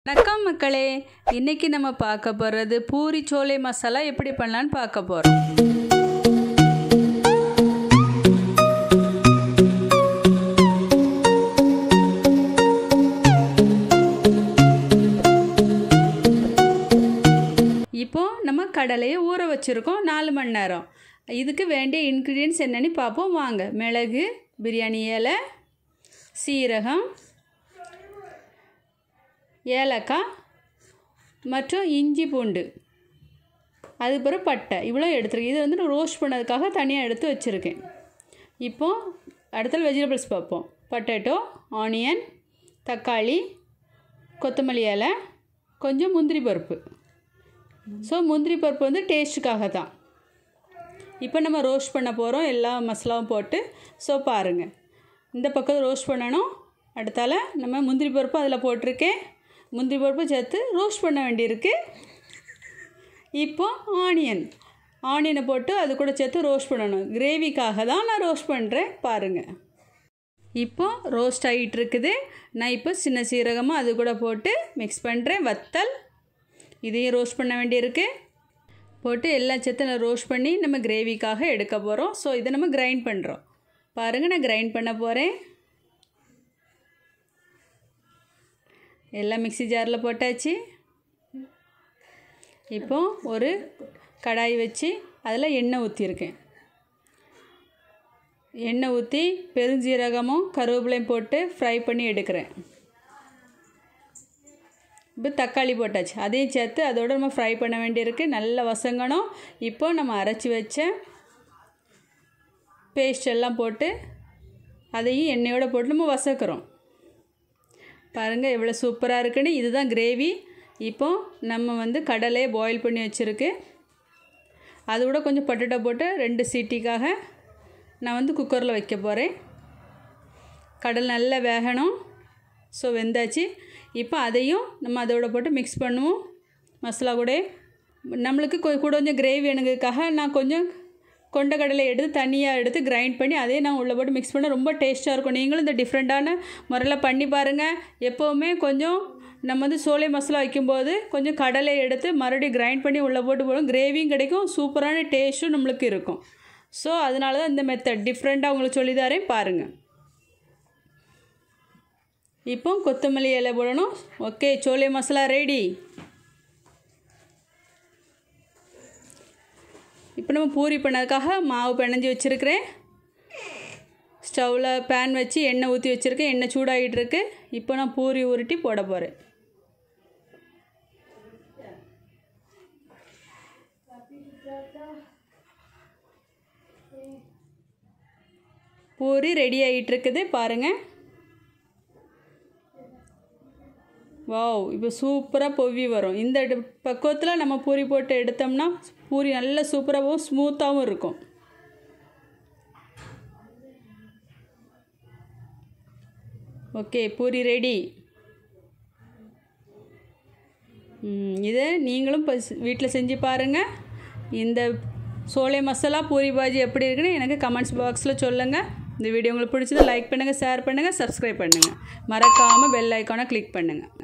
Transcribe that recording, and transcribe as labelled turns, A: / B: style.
A: வணக்கம் மக்களே இன்னைக்கு நம்ம பார்க்க போகிறது பூரி சோலை மசாலா எப்படி பண்ணலான்னு பார்க்க போகிறோம் இப்போ நம்ம கடலையை ஊற வச்சுருக்கோம் நாலு மணி நேரம் இதுக்கு வேண்டிய இன்க்ரீடியன்ஸ் என்னன்னு பார்ப்போம் வாங்க மிளகு பிரியாணி இலை சீரகம் ஏலக்காய் மற்றும் இஞ்சி பூண்டு அது பிறகு பட்டை இவ்வளோ எடுத்துருக்கேன் இது வந்து நான் ரோஸ்ட் பண்ணதுக்காக தனியாக எடுத்து வச்சுருக்கேன் இப்போது அடுத்தது வெஜிடபிள்ஸ் பார்ப்போம் பொட்டேட்டோ ஆனியன் தக்காளி கொத்தமல்லி இலை கொஞ்சம் முந்திரி பருப்பு ஸோ முந்திரி பருப்பு வந்து டேஸ்ட்டுக்காக தான் இப்போ நம்ம ரோஸ்ட் பண்ண போகிறோம் எல்லா மசாலாவும் போட்டு ஸோ பாருங்கள் இந்த பக்கம் ரோஸ்ட் பண்ணணும் அடுத்தால நம்ம முந்திரி பருப்பு அதில் போட்டிருக்கேன் முந்திரி பருப்பு சேர்த்து ரோஸ்ட் பண்ண வேண்டியிருக்கு இப்போ ஆனியன் ஆனியனை போட்டு அது கூட சேர்த்து ரோஸ்ட் பண்ணணும் கிரேவிக்காக தான் நான் ரோஸ்ட் பண்ணுறேன் பாருங்கள் இப்போ ரோஸ்ட் ஆகிட்டு இருக்குது நான் இப்போ சின்ன சீரகமாக அது கூட போட்டு மிக்ஸ் பண்ணுறேன் வத்தல் இதையும் ரோஸ்ட் பண்ண வேண்டியிருக்கு போட்டு எல்லா சேர்த்து நான் ரோஸ்ட் பண்ணி நம்ம கிரேவிக்காக எடுக்க போகிறோம் ஸோ இதை நம்ம கிரைண்ட் பண்ணுறோம் பாருங்கள் நான் கிரைண்ட் பண்ண போகிறேன் எல்லாம் மிக்ஸி ஜாரில் போட்டாச்சு இப்போ ஒரு கடாய் வச்சு அதில் எண்ணெய் ஊற்றிருக்கேன் எண்ணெய் ஊற்றி பெருஞ்சீரகமும் கருவேப்பிலையும் போட்டு ஃப்ரை பண்ணி எடுக்கிறேன் இப்போ தக்காளி போட்டாச்சு அதையும் சேர்த்து அதோட நம்ம ஃப்ரை பண்ண வேண்டியிருக்கு நல்ல வசங்கணும் இப்போ நம்ம அரைச்சி வச்ச பேஸ்ட் எல்லாம் போட்டு அதையும் எண்ணெயோடு போட்டு நம்ம வசக்கிறோம் பாருங்கள் எவ்வளோ சூப்பராக இருக்குன்னு இதுதான் கிரேவி இப்போ நம்ம வந்து கடலையை பாயில் பண்ணி வச்சுருக்கு அது கூட கொஞ்சம் பொட்டேட்டோ போட்டு ரெண்டு சீட்டிக்காக நான் வந்து குக்கரில் வைக்க போகிறேன் கடல் நல்லா வேகணும் ஸோ வெந்தாச்சு இப்போ அதையும் நம்ம அதோட போட்டு மிக்ஸ் பண்ணுவோம் மசாலா கூட நம்மளுக்கு கொ- கூட கொஞ்சம் கிரேவி வேணுங்கிறதுக்காக நான் கொஞ்சம் கொண்ட கடலை எடுத்து தனியாக எடுத்து கிரைண்ட் பண்ணி அதே நான் உள்ளே போட்டு மிக்ஸ் பண்ண ரொம்ப டேஸ்ட்டாக இருக்கும் நீங்களும் இந்த டிஃப்ரெண்ட்டான முறையில் பண்ணி பாருங்கள் எப்போவுமே கொஞ்சம் நம்ம வந்து சோலை மசாலா வைக்கும்போது கொஞ்சம் கடலை எடுத்து மறுபடியும் கிரைண்ட் பண்ணி உள்ளே போட்டு போடும் கிரேவியும் கிடைக்கும் சூப்பரான டேஸ்ட்டும் நம்மளுக்கு இருக்கும் ஸோ அதனால தான் இந்த மெத்தட் டிஃப்ரெண்ட்டாக உங்களுக்கு சொல்லித்தரேன் பாருங்கள் இப்போ கொத்தமல்லி இலை போடணும் ஓகே சோலை மசாலா ரெடி இப்போ நம்ம பூரி பண்ணதுக்காக மாவு பிணைஞ்சி வச்சுருக்கிறேன் ஸ்டவ்வில் பேன் வச்சு எண்ணெய் ஊற்றி வச்சுருக்கேன் எண்ணெய் சூடாகிட்டு இருக்கு இப்போ நான் பூரி உருட்டி போட போகிறேன் பூரி ரெடி ஆகிட்டு இருக்குது பாருங்கள் வாவ் இப்போ சூப்பராக பொவ்வி வரும் இந்த டு- பக்குவத்தில் நம்ம பூரி போட்டு எடுத்தோம்னா பூரி நல்ல சூப்பராகவும் ஸ்மூத்தாகவும் இருக்கும் ஓகே பூரி ரெடி ம், இதை நீங்களும் வீட்டில் செஞ்சு பாருங்கள் இந்த சோலை மசாலா பூரி பாஜி எப்படி இருக்குன்னு எனக்கு கமெண்ட்ஸ் பாக்ஸில் சொல்லுங்கள் இந்த வீடியோ உங்களுக்கு பிடிச்சது லைக் பண்ணுங்கள் ஷேர் பண்ணுங்கள் சப்ஸ்கிரைப் பண்ணுங்கள் மறக்காமல் பெல் ஐக்கானை கிளிக் பண்ணுங்கள்